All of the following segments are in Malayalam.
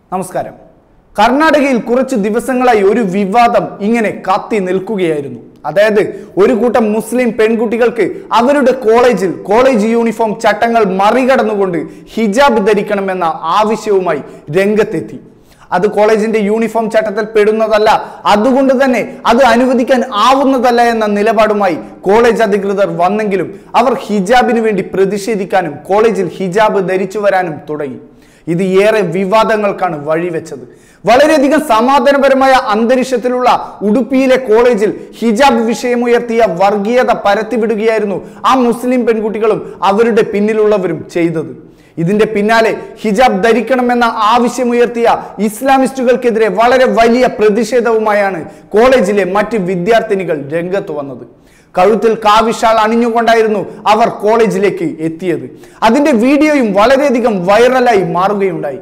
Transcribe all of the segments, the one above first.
നമസ്കാരം കർണാടകയിൽ കുറച്ച് ദിവസങ്ങളായി ഒരു വിവാദം ഇങ്ങനെ കത്തി നിൽക്കുകയായിരുന്നു അതായത് ഒരു കൂട്ടം മുസ്ലിം പെൺകുട്ടികൾക്ക് അവരുടെ കോളേജിൽ കോളേജ് യൂണിഫോം ചട്ടങ്ങൾ മറികടന്നുകൊണ്ട് ഹിജാബ് ധരിക്കണമെന്ന ആവശ്യവുമായി രംഗത്തെത്തി അത് കോളേജിന്റെ യൂണിഫോം ചട്ടത്തിൽ പെടുന്നതല്ല അതുകൊണ്ട് തന്നെ അത് അനുവദിക്കാൻ ആവുന്നതല്ല എന്ന നിലപാടുമായി കോളേജ് അധികൃതർ വന്നെങ്കിലും അവർ ഹിജാബിന് വേണ്ടി പ്രതിഷേധിക്കാനും കോളേജിൽ ഹിജാബ് ധരിച്ചു വരാനും തുടങ്ങി ഇത് ഏറെ വിവാദങ്ങൾക്കാണ് വഴിവെച്ചത് വളരെയധികം സമാധാനപരമായ അന്തരീക്ഷത്തിലുള്ള ഉടുപ്പിയിലെ കോളേജിൽ ഹിജാബ് വിഷയമുയർത്തിയ വർഗീയത പരത്തിവിടുകയായിരുന്നു ആ മുസ്ലിം പെൺകുട്ടികളും അവരുടെ പിന്നിലുള്ളവരും ചെയ്തത് ഇതിന്റെ പിന്നാലെ ഹിജാബ് ധരിക്കണമെന്ന ആവശ്യമുയർത്തിയ ഇസ്ലാമിസ്റ്റുകൾക്കെതിരെ വളരെ വലിയ പ്രതിഷേധവുമായാണ് കോളേജിലെ മറ്റ് വിദ്യാർത്ഥിനികൾ രംഗത്ത് വന്നത് കഴുത്തിൽ കാവിഷാൾ അണിഞ്ഞുകൊണ്ടായിരുന്നു അവർ കോളേജിലേക്ക് എത്തിയത് അതിന്റെ വീഡിയോയും വളരെയധികം വൈറലായി മാറുകയുണ്ടായി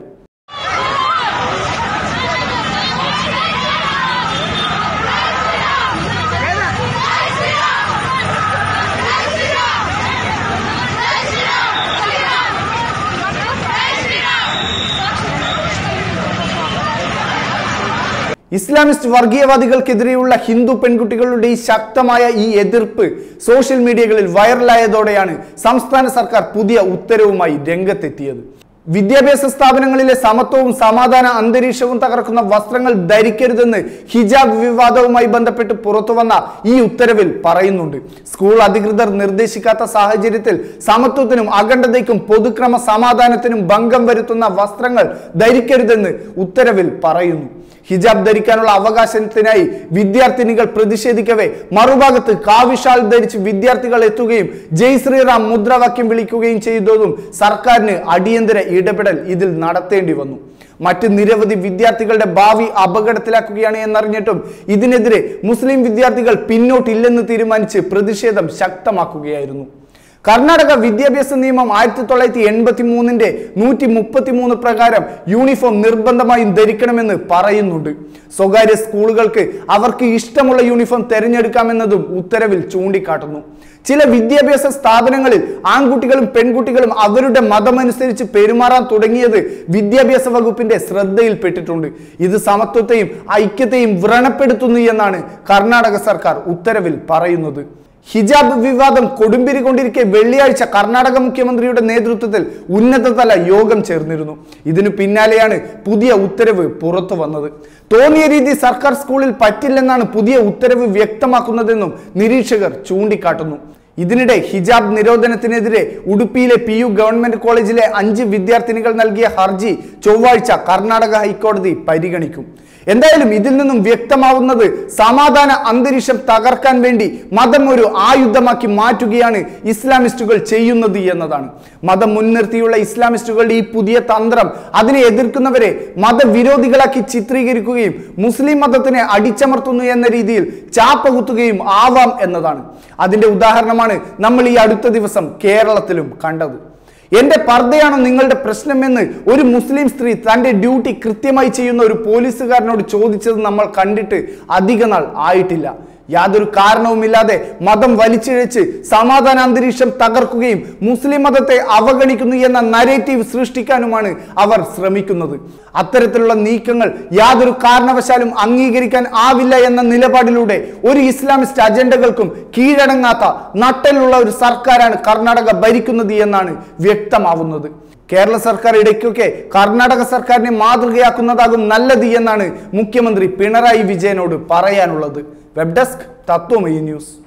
ഇസ്ലാമിസ്റ്റ് വർഗീയവാദികൾക്കെതിരെയുള്ള ഹിന്ദു പെൺകുട്ടികളുടെ ഈ ശക്തമായ ഈ എതിർപ്പ് സോഷ്യൽ മീഡിയകളിൽ വൈറലായതോടെയാണ് സംസ്ഥാന സർക്കാർ പുതിയ ഉത്തരവുമായി രംഗത്തെത്തിയത് വിദ്യാഭ്യാസ സ്ഥാപനങ്ങളിലെ സമത്വവും സമാധാന അന്തരീക്ഷവും തകർക്കുന്ന വസ്ത്രങ്ങൾ ധരിക്കരുതെന്ന് ഹിജാബ് വിവാദവുമായി ബന്ധപ്പെട്ട് പുറത്തുവന്ന ഈ ഉത്തരവിൽ പറയുന്നുണ്ട് സ്കൂൾ അധികൃതർ നിർദ്ദേശിക്കാത്ത സാഹചര്യത്തിൽ സമത്വത്തിനും അഖണ്ഡതയ്ക്കും പൊതുക്രമ സമാധാനത്തിനും ഭംഗം വരുത്തുന്ന വസ്ത്രങ്ങൾ ധരിക്കരുതെന്ന് ഉത്തരവിൽ പറയുന്നു ഹിജാബ് ധരിക്കാനുള്ള അവകാശത്തിനായി വിദ്യാർത്ഥിനികൾ പ്രതിഷേധിക്കവേ മറുഭാഗത്ത് കാവിഷാൽ ധരിച്ച് വിദ്യാർത്ഥികൾ എത്തുകയും ജയ് ശ്രീറാം മുദ്രാവാക്യം വിളിക്കുകയും ചെയ്തതും സർക്കാരിന് അടിയന്തര ഇടപെടൽ ഇതിൽ നടത്തേണ്ടി വന്നു മറ്റ് നിരവധി വിദ്യാർത്ഥികളുടെ ഭാവി അപകടത്തിലാക്കുകയാണ് എന്നറിഞ്ഞിട്ടും ഇതിനെതിരെ മുസ്ലിം വിദ്യാർത്ഥികൾ പിന്നോട്ടില്ലെന്ന് തീരുമാനിച്ച് പ്രതിഷേധം ശക്തമാക്കുകയായിരുന്നു കർണാടക വിദ്യാഭ്യാസ നിയമം ആയിരത്തി തൊള്ളായിരത്തി എൺപത്തി മൂന്നിന്റെ നൂറ്റി മുപ്പത്തി മൂന്ന് പ്രകാരം യൂണിഫോം നിർബന്ധമായും ധരിക്കണമെന്ന് പറയുന്നുണ്ട് സ്വകാര്യ സ്കൂളുകൾക്ക് അവർക്ക് ഇഷ്ടമുള്ള യൂണിഫോം തിരഞ്ഞെടുക്കാമെന്നതും ഉത്തരവിൽ ചൂണ്ടിക്കാട്ടുന്നു ചില വിദ്യാഭ്യാസ സ്ഥാപനങ്ങളിൽ ആൺകുട്ടികളും പെൺകുട്ടികളും അവരുടെ മതമനുസരിച്ച് പെരുമാറാൻ തുടങ്ങിയത് വിദ്യാഭ്യാസ വകുപ്പിന്റെ ശ്രദ്ധയിൽപ്പെട്ടിട്ടുണ്ട് ഇത് സമത്വത്തെയും ഐക്യത്തെയും വ്രണപ്പെടുത്തുന്നു എന്നാണ് കർണാടക സർക്കാർ ഉത്തരവിൽ പറയുന്നത് ഹിജാബ് വിവാദം കൊടുമ്പിരി കൊണ്ടിരിക്കെ വെള്ളിയാഴ്ച കർണാടക മുഖ്യമന്ത്രിയുടെ നേതൃത്വത്തിൽ ഉന്നതതല യോഗം ചേർന്നിരുന്നു ഇതിനു പിന്നാലെയാണ് പുതിയ ഉത്തരവ് പുറത്തു വന്നത് തോന്നിയ രീതി സർക്കാർ സ്കൂളിൽ പറ്റില്ലെന്നാണ് പുതിയ ഉത്തരവ് വ്യക്തമാക്കുന്നതെന്നും നിരീക്ഷകർ ചൂണ്ടിക്കാട്ടുന്നു ഇതിനിടെ ഹിജാബ് നിരോധനത്തിനെതിരെ ഉടുപ്പിയിലെ പി യു ഗവൺമെന്റ് കോളേജിലെ അഞ്ച് വിദ്യാർത്ഥിനികൾ നൽകിയ ഹർജി ചൊവ്വാഴ്ച കർണാടക ഹൈക്കോടതി പരിഗണിക്കും എന്തായാലും ഇതിൽ നിന്നും വ്യക്തമാവുന്നത് സമാധാന അന്തരീക്ഷം തകർക്കാൻ വേണ്ടി മതം ഒരു ആയുധമാക്കി മാറ്റുകയാണ് ഇസ്ലാമിസ്റ്റുകൾ ചെയ്യുന്നത് എന്നതാണ് മതം മുൻനിർത്തിയുള്ള ഇസ്ലാമിസ്റ്റുകളുടെ ഈ പുതിയ തന്ത്രം അതിനെ എതിർക്കുന്നവരെ മതവിരോധികളാക്കി ചിത്രീകരിക്കുകയും മുസ്ലിം മതത്തിനെ അടിച്ചമർത്തുന്നു എന്ന രീതിയിൽ ചാപ്പകുത്തുകയും ആവാം എന്നതാണ് അതിന്റെ ഉദാഹരണമാണ് നമ്മൾ ഈ അടുത്ത ദിവസം കേരളത്തിലും കണ്ടത് എന്റെ പർദ്ദയാണോ നിങ്ങളുടെ പ്രശ്നമെന്ന് ഒരു മുസ്ലിം സ്ത്രീ തന്റെ ഡ്യൂട്ടി കൃത്യമായി ചെയ്യുന്ന ഒരു പോലീസുകാരനോട് ചോദിച്ചത് നമ്മൾ കണ്ടിട്ട് അധിക നാൾ ആയിട്ടില്ല യാതൊരു കാരണവുമില്ലാതെ മതം വലിച്ചിഴച്ച് സമാധാന അന്തരീക്ഷം തകർക്കുകയും മുസ്ലിം മതത്തെ അവഗണിക്കുന്നു എന്ന നരേറ്റീവ് സൃഷ്ടിക്കാനുമാണ് അവർ ശ്രമിക്കുന്നത് അത്തരത്തിലുള്ള നീക്കങ്ങൾ യാതൊരു കാരണവശാലും അംഗീകരിക്കാൻ ആവില്ല എന്ന നിലപാടിലൂടെ ഒരു ഇസ്ലാമിസ്റ്റ് അജണ്ടകൾക്കും കീഴടങ്ങാത്ത നട്ടലുള്ള ഒരു സർക്കാരാണ് കർണാടക ഭരിക്കുന്നത് എന്നാണ് വ്യക്തമാവുന്നത് കേരള സർക്കാർ ഇടയ്ക്കൊക്കെ കർണാടക സർക്കാരിനെ മാതൃകയാക്കുന്നതാകും നല്ലത് എന്നാണ് മുഖ്യമന്ത്രി പിണറായി വിജയനോട് പറയാനുള്ളത് വെബ് ഡെസ്ക് തത്വമയി ന്യൂസ്